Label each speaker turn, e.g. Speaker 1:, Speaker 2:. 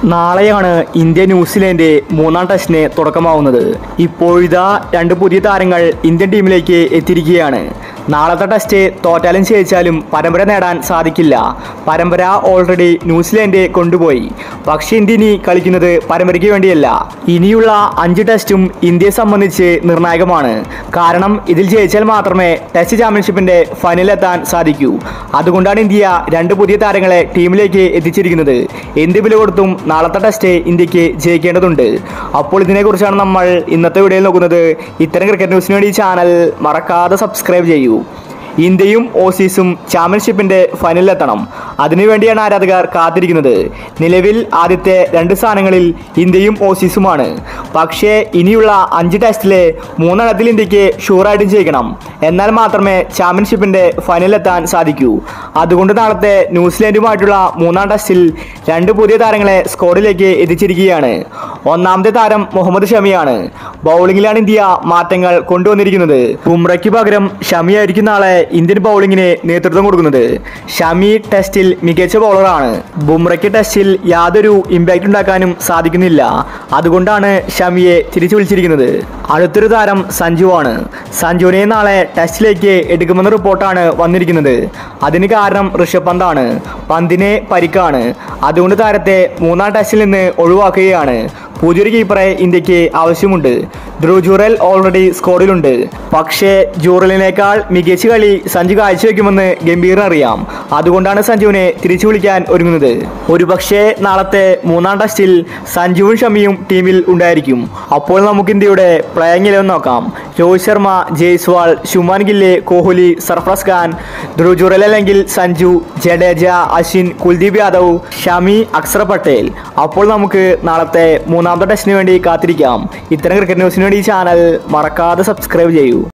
Speaker 1: നാളെയാണ് India New Zealand മൂന്നാം ടെസ്റ്റിന് തുടക്കമാവുന്നത് ഇപ്പോഴിതാ രണ്ട് പുതിയ താരങ്ങൾ ഇന്ത്യൻ ടീമിലേക്ക് എത്തിയിരിക്കുകയാണ് നാളത്തെ ടെസ്റ്റ് തോറ്റാലും ജയിച്ചാലും പരമ്പര നേടാൻ സാധിക്കില്ല പരമ്പര ഓൾറെഡി ന്യൂസിലാൻഡ് കൊണ്ടുപോയി പക്ഷേ ഇന്ത്യ ഇനി കളിക്കുന്നത് പരമ്പരയ്ക്ക് വേണ്ടിയല്ല ഇനിയുള്ള അഞ്ച് ടെസ്റ്റും ഇന്ത്യയെ സംബന്ധിച്ച് നിർണായകമാണ് കാരണം ഇതിൽ ജയിച്ചാൽ മാത്രമേ ടെസ്റ്റ് ചാമ്പ്യൻഷിപ്പിന്റെ ഫൈനലിലെത്താൻ സാധിക്കൂ അതുകൊണ്ടാണ് ഇന്ത്യ രണ്ട് പുതിയ താരങ്ങളെ ടീമിലേക്ക് എത്തിച്ചിരിക്കുന്നത് എന്ത് വില കൊടുത്തും നാളത്തെ ടെസ്റ്റ് ഇന്ത്യക്ക് ജയിക്കേണ്ടതുണ്ട് അപ്പോൾ ഇതിനെക്കുറിച്ചാണ് നമ്മൾ ഇന്നത്തെ വീഡിയോയിൽ നോക്കുന്നത് ഇത്തരം ക്രിക്കറ്റ് ന്യൂസിന് വേണ്ടി ഈ ചാനൽ മറക്കാതെ സബ്സ്ക്രൈബ് ചെയ്യൂ ഇന്ത്യയും ഓസീസും ചാമ്പ്യൻഷിപ്പിന്റെ ഫൈനലിലെത്തണം അതിനുവേണ്ടിയാണ് ആരാധകർ കാത്തിരിക്കുന്നത് നിലവിൽ ആദ്യത്തെ രണ്ട് സ്ഥാനങ്ങളിൽ ഇന്ത്യയും ഓസീസുമാണ് പക്ഷേ ഇനിയുള്ള അഞ്ച് ടെസ്റ്റിലെ മൂന്നെണ്ണത്തിൽ ഇന്ത്യക്ക് ഷുവറായിട്ടും ജയിക്കണം എന്നാൽ മാത്രമേ ചാമ്പ്യൻഷിപ്പിന്റെ ഫൈനലിലെത്താൻ സാധിക്കൂ അതുകൊണ്ട് നാളത്തെ ന്യൂസിലാൻഡുമായിട്ടുള്ള മൂന്നാം ടെസ്റ്റിൽ രണ്ട് പുതിയ താരങ്ങളെ സ്ക്വാഡിലേക്ക് എത്തിച്ചിരിക്കുകയാണ് ഒന്നാമത്തെ താരം മുഹമ്മദ് ഷമിയാണ് ബൗളിംഗിലാണ് ഇന്ത്യ മാറ്റങ്ങൾ കൊണ്ടുവന്നിരിക്കുന്നത് ബുംറയ്ക്ക് പകരം ഷമിയായിരിക്കും നാളെ ഇന്ത്യൻ ബൗളിംഗിന് നേതൃത്വം കൊടുക്കുന്നത് ഷമി ടെസ്റ്റിൽ മികച്ച ബൗളറാണ് ബുംറയ്ക്ക് ടെസ്റ്റിൽ യാതൊരു ഇമ്പാക്റ്റ് ഉണ്ടാക്കാനും സാധിക്കുന്നില്ല അതുകൊണ്ടാണ് ഷമിയെ തിരിച്ചു വിളിച്ചിരിക്കുന്നത് അടുത്തൊരു താരം സഞ്ജുവാണ് സഞ്ജുവിനെ നാളെ ടെസ്റ്റിലേക്ക് എടുക്കുമെന്ന റിപ്പോർട്ടാണ് വന്നിരിക്കുന്നത് അതിന് കാരണം ഋഷഭ് പന്താണ് പന്തിനെ പരിക്കാണ് അതുകൊണ്ട് താരത്തെ മൂന്നാം ടെസ്റ്റിൽ നിന്ന് ഒഴിവാക്കുകയാണ് പുതിയൊരു കീപ്പറെ ഇന്ത്യക്ക് ആവശ്യമുണ്ട് ധ്രുവ് ജുറൽ ഓൾറെഡി സ്കോഡിലുണ്ട് പക്ഷേ ജൂറലിനേക്കാൾ മികച്ച കളി സഞ്ജു കാഴ്ചവെക്കുമെന്ന് ഗംഭീറിന് അറിയാം അതുകൊണ്ടാണ് സഞ്ജുവിനെ തിരിച്ചു വിളിക്കാൻ ഒരുങ്ങുന്നത് ഒരുപക്ഷെ നാളത്തെ മൂന്നാം ടെസ്റ്റിൽ സഞ്ജുവും ഷമിയും ടീമിൽ ഉണ്ടായിരിക്കും അപ്പോൾ നമുക്ക് ഇന്ത്യയുടെ പ്ലേയിങ് ഇലവൻ നോക്കാം രോഹിത് ശർമ്മ ജയ്സ്വാൾ ശുമാൻ ഗില്ലെ കോഹ്ലി സർഫ്രാസ് ഖാൻ ധ്രുവ് ജുറൽ അല്ലെങ്കിൽ സഞ്ജു ജഡേജ അശ്വിൻ കുൽദീപ് യാദവ് ഷമി അക്സർ പട്ടേൽ അപ്പോൾ നമുക്ക് നാളത്തെ മൂന്നാമത്തെ ടെസ്റ്റിന് വേണ്ടി കാത്തിരിക്കാം ഇത്തരം ക്രിക്കറ്റ് ന്യൂസിന് വേണ്ടി ഈ ചാനൽ മറക്കാതെ സബ്സ്ക്രൈബ് ചെയ്യൂ